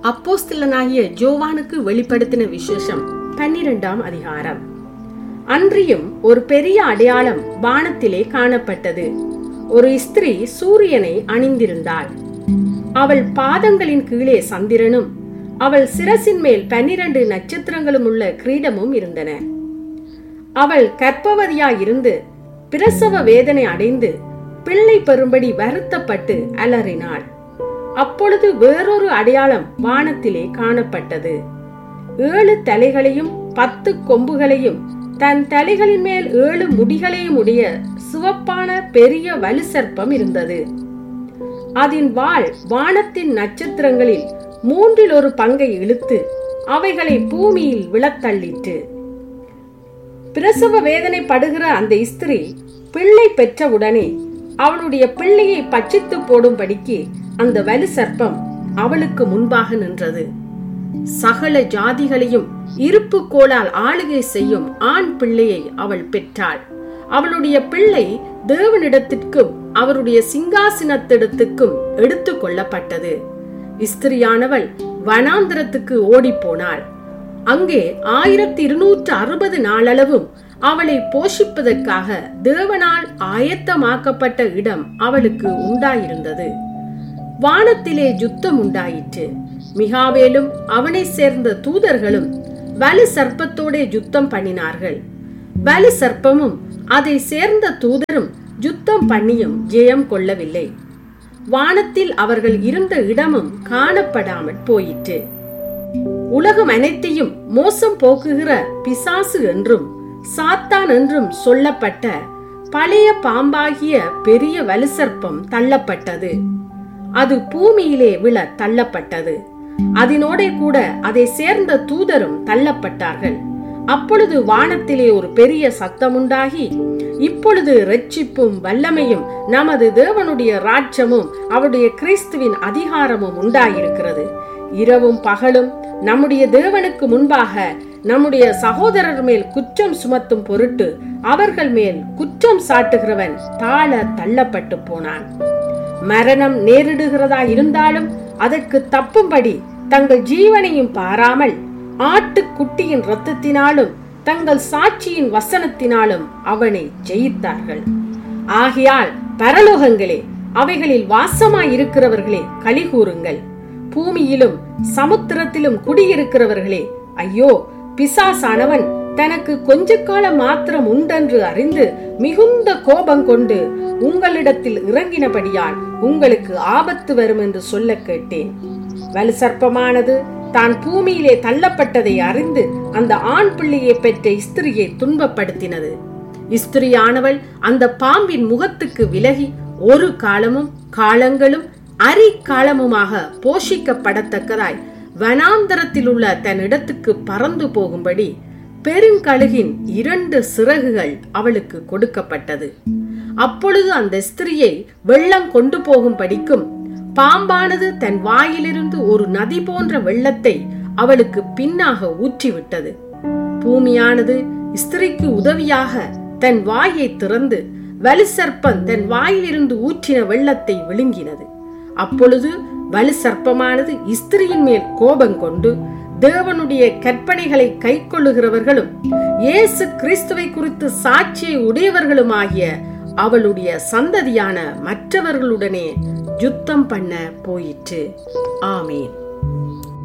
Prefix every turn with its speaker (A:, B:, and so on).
A: அப்போஸ்தலனாகிய ஜோவானுக்கு வெளிப்படுத்தின விசேஷம் பன்னிரெண்டாம் அதிகாரம் அன்றியும் ஒரு பெரிய அடையாளம் வானத்திலே காணப்பட்டது ஒரு ஸ்திரீ சூரியனை அணிந்திருந்தாள் அவள் பாதங்களின் கீழே சந்திரனும் அவள் சிரசின் மேல் பன்னிரண்டு நட்சத்திரங்களும் உள்ள கிரீடமும் இருந்தன அவள் கர்ப்பவதியாயிருந்து பிரசவ வேதனை அடைந்து பிள்ளை பெறும்படி வருத்தப்பட்டு அலறினாள் அப்பொழுது வேறொரு அடையாளம் வானத்திலே காணப்பட்டது ஏழு தலைகளையும் பத்து கொம்புகளையும் தன் தலைகளின் மேல் ஏழு முடிகளையும் உடைய சிவப்பான பெரிய வலு சர்ப்பம் இருந்தது அதன் வாள் வானத்தின் நட்சத்திரங்களில் மூன்றில் ஒரு பங்கை இழுத்து அவைகளை பூமியில் விழத்தள்ளிற்று பிரசவ வேதனை படுகிற அந்த ஸ்திரீ பிள்ளை பெற்றவுடனே அவளுடைய பிள்ளையை பட்சித்து போடும்படிக்கு அந்த வலு சர்ப்பம் அவளுக்கு முன்பாக நின்றது சகல ஜாதிகளையும் இருப்பு கோளால் ஆளுகை செய்யும் ஆண் பிள்ளையை அவள் பெற்றாள் அவளுடைய பிள்ளை தேவனிடத்திற்கும் அவருடைய சிங்காசனத்திடத்துக்கும் எடுத்து கொள்ளப்பட்டது ஸ்திரியானவள் வனாந்திரத்துக்கு ஓடிப்போனாள் அங்கே ஆயிரத்தி இருநூற்று அறுபது நாளளவும் அவளை போஷிப்பதற்காக தேவனால் ஆயத்தமாக்கப்பட்ட இடம் அவளுக்கு உண்டாயிருந்தது வானத்திலே யுத்தம் உண்டாயிற்று மிகாவேலும் அவனை சேர்ந்த தூதர்களும் வலு சர்ப்பத்தோடே யுத்தம் பண்ணினார்கள் வலு சர்ப்பமும் அதை சேர்ந்த தூதரும் யுத்தம் பண்ணியும் ஜெயம் கொள்ளவில்லை வானத்தில் அவர்கள் இருந்த இடமும் காணப்படாமல் போயிற்று உலகம் அனைத்தையும் மோசம் போக்குகிற பிசாசு என்றும் சாத்தான் என்றும் சொல்லப்பட்ட பழைய பாம்பாகிய பெரிய வலுசர்ப்பம் தள்ளப்பட்டது அது பூமியிலே விழ தள்ளப்பட்டது அதனோட கூட அதை சேர்ந்த தூதரும் தள்ளப்பட்டார்கள் அப்பொழுது வானத்திலே ஒரு பெரிய சத்தமுண்டாகி இப்பொழுது ரட்சிப்பும் வல்லமையும் நமது தேவனுடைய ராஜ்யமும் அவருடைய கிறிஸ்துவின் அதிகாரமும் உண்டாயிருக்கிறது இரவும் பகலும் நம்முடைய தேவனுக்கு முன்பாக நம்முடைய சகோதரர் மேல் குற்றம் சுமத்தும் பொருட்டு அவர்கள் மேல் குற்றம் சாட்டுகிறவன் தாழ தள்ளப்பட்டு போனான் மரணம் நேரிடுகிறதா இருந்தாலும் அதற்கு தப்பும்படி தங்கள் ஜீவனையும் பாராமல் ஆட்டுக்குட்டியின் இரத்தத்தினாலும் தங்கள் சாட்சியின் வசனத்தினாலும் அவனை ஜெயித்தார்கள் ஆகையால் பரலோகங்களே அவைகளில் வாசமாய் இருக்கிறவர்களே கலிகூறுங்கள் பூமியிலும் சமுத்திரத்திலும் குடியிருக்கிறவர்களே ஐயோ பிசாசானவன் தனக்கு கொஞ்ச காலம் மாத்திரம் உண்டென்று அறிந்து மிகுந்த கோபம் கொண்டு உங்களிடத்தில் இறங்கினபடியால் உங்களுக்கு ஆபத்து வரும் என்று சொல்ல கேட்டேன் வலு சர்ப்பமானது தான் பூமியிலே தள்ளப்பட்டதை அறிந்து அந்த ஆண் பிள்ளையை பெற்ற இஸ்திரியை துன்பப்படுத்தினது இஸ்திரியானவள் அந்த பாம்பின் முகத்துக்கு விலகி ஒரு காலமும் காலங்களும் அரி காலமுமாக போஷிக்கப்படத்தக்கதாய் வனாந்தரத்தில் உள்ள தன் இடத்துக்கு பறந்து போகும்படி பெருங்கழுகின் இரண்டு சிறகுகள் அவளுக்கு கொடுக்கப்பட்டது அப்பொழுது அந்த ஸ்திரியை வெள்ளம் கொண்டு போகும் படிக்கும் பாம்பானது தன் வாயிலிருந்து ஒரு நதி போன்ற வெள்ளத்தை அவளுக்கு பின்னாக ஊற்றிவிட்டது பூமியானது ஸ்திரிக்கு உதவியாக தன் வாயை திறந்து வலுசர்ப்பன் தன் வாயிலிருந்து ஊற்றின வெள்ளத்தை விழுங்கினது அப்பொழுது வலு சர்ப்பமானது ஸ்திரியின் மேல் கோபம் கொண்டு தேவனுடைய கற்பனைகளை கை கொள்ளுகிறவர்களும் இயேசு கிறிஸ்துவை குறித்து சாட்சியை உடையவர்களுமாகிய அவளுடைய சந்ததியான மற்றவர்களுடனே யுத்தம் பண்ண போயிற்று ஆமீன்